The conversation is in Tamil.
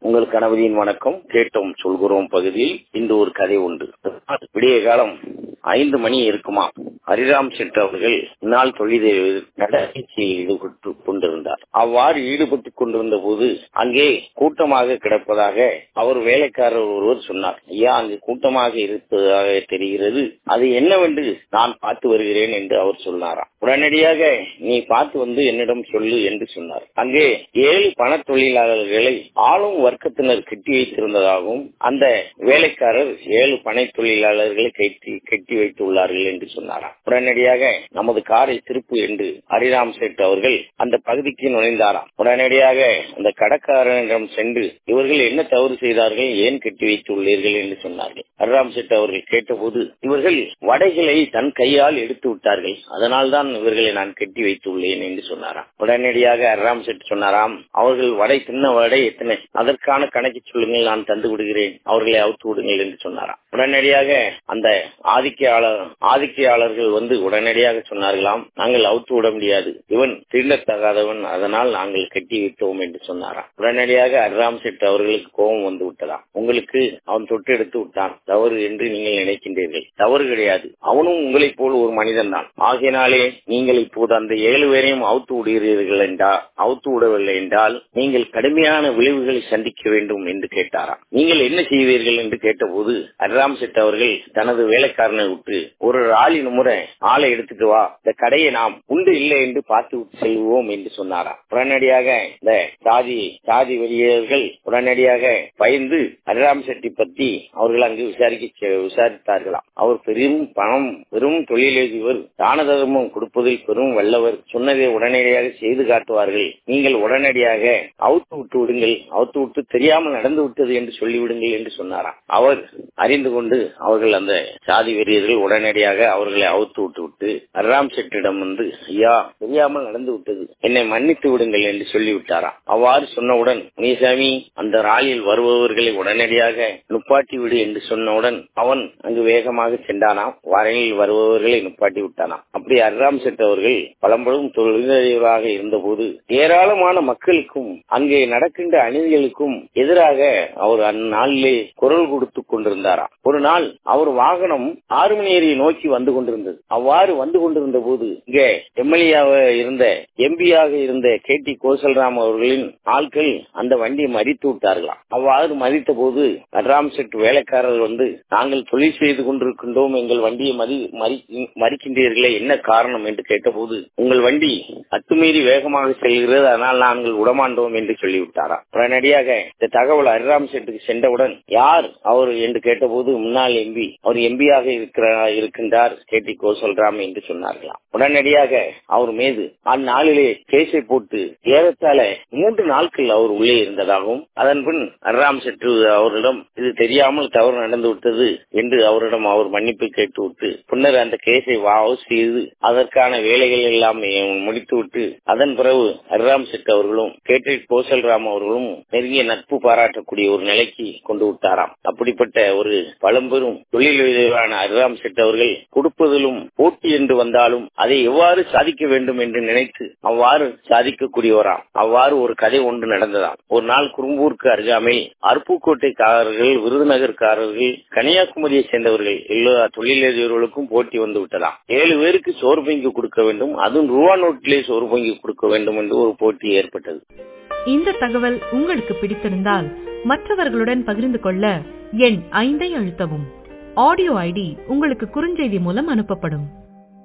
உங்கள் கணவரின் வணக்கம் கேட்டோம் சொல்கிறோம் பகுதியில் இந்த ஒரு கதை உண்டு விடிய காலம் ஐந்து மணி இருக்குமா ஹரிராம் செட் அவர்கள் நாள் தொழிலை நடவடிக்கையில் ஈடுபட்டு கொண்டிருந்தார் அவ்வாறு ஈடுபட்டுக் கொண்டிருந்த போது அங்கே கூட்டமாக கிடப்பதாக அவர் வேலைக்காரர் ஒருவர் சொன்னார் ஐயா அங்கு கூட்டமாக இருப்பதாக தெரிகிறது அது என்னவென்று நான் பார்த்து வருகிறேன் என்று அவர் சொன்னாராம் உடனடியாக நீ பார்த்து வந்து என்னிடம் சொல்லு என்று சொன்னார் அங்கே ஏழு பண தொழிலாளர்களை ஆளும் வர்க்கத்தினர் கட்டி வைத்திருந்ததாகவும் அந்த வேலைக்காரர் ஏழு பனை தொழிலாளர்களை கட்டி கட்டி வைத்துள்ளார்கள் என்று சொன்னாராம் உடனடியாக நமது காரை திருப்பு என்று ஹரிராம் சேட் அவர்கள் அந்த பகுதிக்கு நுழைந்தாராம் உடனடியாக அந்த கடற்காரனிடம் சென்று இவர்கள் என்ன தவறு செய்தார்கள் ஏன் கட்டி வைத்துள்ளீர்கள் என்று சொன்னார்கள் ஹரிராம் சேட் அவர்கள் கேட்டபோது இவர்கள் வடைகளை தன் கையால் எடுத்து விட்டார்கள் அதனால் தான் இவர்களை நான் கட்டி வைத்துள்ளேன் என்று சொன்னாராம் உடனடியாக ஹரிராம் சேட் சொன்னாராம் அவர்கள் வடை தின்ன வடை எத்தனை அதற்கான கணக்கு சொல்லுங்கள் நான் தந்து விடுகிறேன் அவர்களை அவுத்து விடுங்கள் என்று சொன்னாராம் உடனடியாக அந்த ஆதிக்கையாளர் ஆதிக்கையாளர்கள் வந்து உடனடியாக சொன்னார்களாம் நாங்கள் அவுத்து விட முடியாது இவன் தீண்டத்தகாதவன் அதனால் நாங்கள் கட்டி வைத்தோம் என்று சொன்னாராம் உடனடியாக அர்ராம் செட் அவர்களுக்கு கோபம் வந்து விட்டதாம் உங்களுக்கு அவன் தொட்டு எடுத்து விட்டான் தவறு என்று நீங்கள் நினைக்கின்றீர்கள் தவறு கிடையாது அவனும் உங்களைப் போல் ஒரு மனிதன் தான் ஆகையினாலே நீங்கள் இப்போது அந்த ஏழு பேரையும் அவுத்து விடுகிறீர்கள் என்றால் அவுத்து விடவில்லை என்றால் நீங்கள் கடுமையான விளைவுகளை சந்திக்க வேண்டும் என்று கேட்டாராம் நீங்கள் என்ன செய்வீர்கள் என்று கேட்டபோது அர்ராம் செட் அவர்கள் தனது வேலைக்காரனை விட்டு ஒரு ராலின் முறை ஆளை எடுத்துட்டு வா இந்த கடையை நாம் உண்டு இல்லை என்று பார்த்து செல்வோம் என்று சொன்னாராம் உடனடியாக இந்த சாதி சாதி வெளியர்கள் உடனடியாக பயந்து அர்ராம் செட்டி பத்தி அவர்கள் அங்கு விசாரிக்க விசாரித்தார்களாம் அவர் பெரும் பணம் பெரும் தொழிலதிபர் தான தர்மம் கொடுப்பதில் பெரும் வல்லவர் சொன்னதை உடனடியாக செய்து காட்டுவார்கள் நீங்கள் உடனடியாக அவுத்து விட்டு விடுங்கள் அவுத்து விட்டு தெரியாமல் நடந்து விட்டது என்று சொல்லிவிடுங்கள் என்று சொன்னாராம் அவர் அறிந்து கொண்டு அவர்கள் அந்த சாதி வெறியர்கள் உடனடியாக அவர்களை அவுத்து விட்டு விட்டு அர்ராம் செட்டிடம் வந்து ஐயா தெரியாமல் நடந்து விட்டது என்னை மன்னித்து விடுங்கள் என்று சொல்லிவிட்டாராம் அவ்வாறு சொன்னவுடன் முனிசாமி அந்த ராலியில் வருபவர்களை உடனடியாக நுப்பாட்டி விடு என்று சொன்னவுடன் அவன் அங்கு வேகமாக சென்றானாம் வரையில் வருபவர்களை நுப்பாட்டி விட்டானாம் அப்படி அர்ராம் செட் அவர்கள் பழம்பழும் தொழிலதிபராக இருந்தபோது ஏராளமான மக்களுக்கும் அங்கே நடக்கின்ற அநீதிகளுக்கும் எதிராக அவர் அந்நாளிலே குரல் கொடுத்து கொண்டிருந்தாராம் ஒரு நாள் அவர் வாகனம் ஆறுமணியரை நோக்கி வந்து கொண்டிருந்தது அவ்வாறு வந்து கொண்டிருந்த போது இங்க எம்எல்ஏவாக இருந்த எம்பியாக இருந்த கே டி கோசல்ராம் அவர்களின் ஆட்கள் அந்த வண்டியை மறித்து விட்டார்களாம் அவ்வாறு மறித்த போது நட்ராம் செட் வேலைக்காரர்கள் வந்து நாங்கள் தொழில் செய்து கொண்டிருக்கின்றோம் எங்கள் வண்டியை மறி மறிக்கின்றீர்களே என்ன காரணம் என்று கேட்டபோது உங்கள் வண்டி அத்துமீறி வேகமாக செல்கிறது அதனால் நாங்கள் உடமாண்டோம் என்று சொல்லிவிட்டாராம் உடனடியாக இந்த தகவல் அரிராம் செட்டுக்கு சென்றவுடன் யார் அவர் என்று கேட்டபோது முன்னாள் எம்பி அவர் எம்பியாக இருக்கிறார் இருக்கின்றார் கே டி கோசல்ராம் என்று சொன்னார்களாம் உடனடியாக அவர் மீது அந்நாளிலே கேஸை போட்டு ஏறத்தாழ மூன்று நாட்கள் அவர் உள்ளே இருந்ததாகவும் அதன் பின் அர்ராம் செட்டு அவரிடம் இது தெரியாமல் தவறு நடந்து விட்டது என்று அவரிடம் அவர் மன்னிப்பு கேட்டு விட்டு பின்னர் அந்த கேஸை வாபஸ் செய்து அதற்கான வேலைகள் எல்லாம் முடித்து விட்டு அதன் பிறகு அர்ராம் செட் அவர்களும் கேட்ரிக் கோசல்ராம் அவர்களும் நெருங்கிய நட்பு பாராட்டக்கூடிய ஒரு நிலைக்கு கொண்டு விட்டாராம் அப்படிப்பட்ட ஒரு பழம்பெரும் தொழிலதிபரான அர்ராம் செட் அவர்கள் கொடுப்பதிலும் போட்டி என்று வந்தாலும் அதை எவ்வாறு சாதிக்க வேண்டும் என்று நினைத்து அவ்வாறு சாதிக்கக்கூடியவராம் அவ்வாறு ஒரு கதை ஒன்று நடந்ததாம் ஒரு நாள் குறும்பூருக்கு அருகாமையில் அருப்புக்கோட்டைக்காரர்கள் விருதுநகர்காரர்கள் கன்னியாகுமரியை சேர்ந்தவர்கள் எல்லா தொழிலதிபர்களுக்கும் போட்டி வந்து விட்டதாம் ஏழு பேருக்கு சோறு பங்கி கொடுக்க வேண்டும் அதுவும் ரூபா நோட்டிலே சோறு பங்கி கொடுக்க வேண்டும் என்று ஒரு போட்டி ஏற்பட்டது இந்த தகவல் உங்களுக்கு பிடித்திருந்தால் மற்றவர்களுடன் பகிர்ந்து கொள்ள எண் ஐந்தை அழுத்தவும் ஆடியோ ஐடி உங்களுக்கு குறுஞ்செய்தி மூலம் அனுப்பப்படும்